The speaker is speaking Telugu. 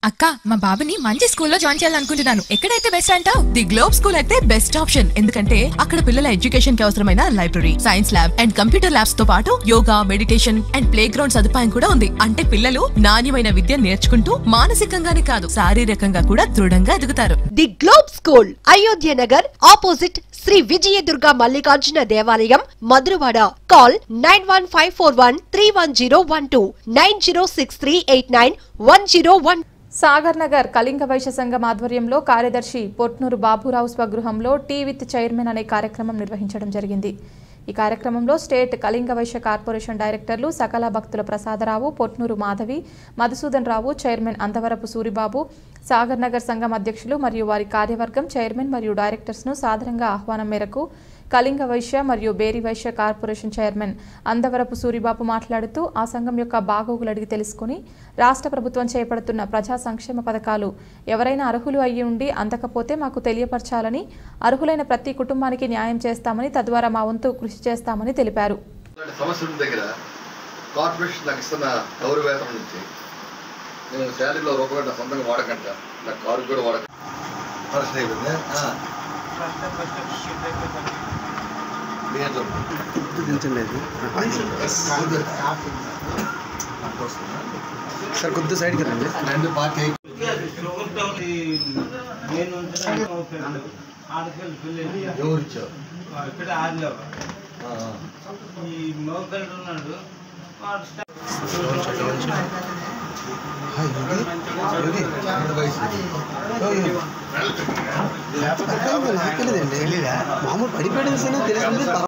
అక్క మా బాబుని మంచి స్కూల్లో జాయిన్ చేయాలనుకుంటున్నాను ఎక్కడైతే బెస్ట్ అంటావు ది గ్లోబ్ స్కూల్ అయితే బెస్ట్ ఆప్షన్ ఎందుకంటే అక్కడ పిల్లల ఎడ్యుకేషన్ కి అవసరమైన library science lab and computer labs తో పాటు yoga meditation and playground సదుపాయం కూడా ఉంది అంటే పిల్లలు నాణ్యమైన విద్య నేర్చుకుంటూ మానసికంగానే కాదు శారీరకంగా కూడా దృఢంగా ఎదుగుతారు the Globe School Ayodhya Nagar opposite Shri Vijayadurga Mallikarjuna దేవాలయం Madhurawada call nine one five four one three one zero one two nine zero six three eight nine one zero one Sagar Nagar Kalinga Vysya సంఘం ఆధ్వర్యంలో కార్యదర్శి పొట్నూరు బాబురావు స్వగృహంలో టీ విత్ చైర్మన్ అనే కార్యక్రమం నిర్వహించడం జరిగింది ఈ కార్యక్రమంలో స్టేట్ కళింగ వైశ్య కార్పొరేషన్ డైరెక్టర్లు సకల భక్తుల ప్రసాదరావు పొట్నూరు మాధవి మధుసూదన్ రావు చైర్మన్ అందవరపు సూరిబాబు సాగర్ నగర్ సంఘం అధ్యక్షులు మరియు వారి కార్యవర్గం చైర్మన్ మరియు డైరెక్టర్స్ను సాదరంగా ఆహ్వానం మేరకు కళింగ వైశ్య మరియు బేరి వైశ్య కార్పొరేషన్ చైర్మన్ అందవరపు సూరిబాబు మాట్లాడుతూ ఆ సంఘం యొక్క బాగోగులు అడిగి తెలుసుకుని రాష్ట్ర ప్రభుత్వం చేపడుతున్న ప్రజా సంక్షేమ పథకాలు ఎవరైనా అర్హులు అయ్యి ఉండి అందకపోతే మాకు తెలియపరచాలని అర్హులైన ప్రతి కుటుంబానికి న్యాయం చేస్తామని తద్వారా మా వంతు కృషి చేస్తామని తెలిపారు ఇలాంటి సమస్యల దగ్గర కార్పొరేషన్ నాకు ఇస్తున్న గౌరవ వేతనం నుంచి నేను శాలరీలో రూపాయి నా సొంతంగా వాడకంట నా కారు కూడా వాడక పరిస్థితి అయిపోయింది ఆ. నేను చెప్పు. సార్ కొద్దిగా సైడ్కి రండి రెండు పార్టీ ఎవరు ఇచ్చారు ఇక్కడ ఆడలేవు ఆ, ఆ. ఈ మోకళ్ళు ఉన్నాడు వాడు రెండు వయసు నాకెళ్ళదండి మామూలు పడిపోయాడు తెలిసింది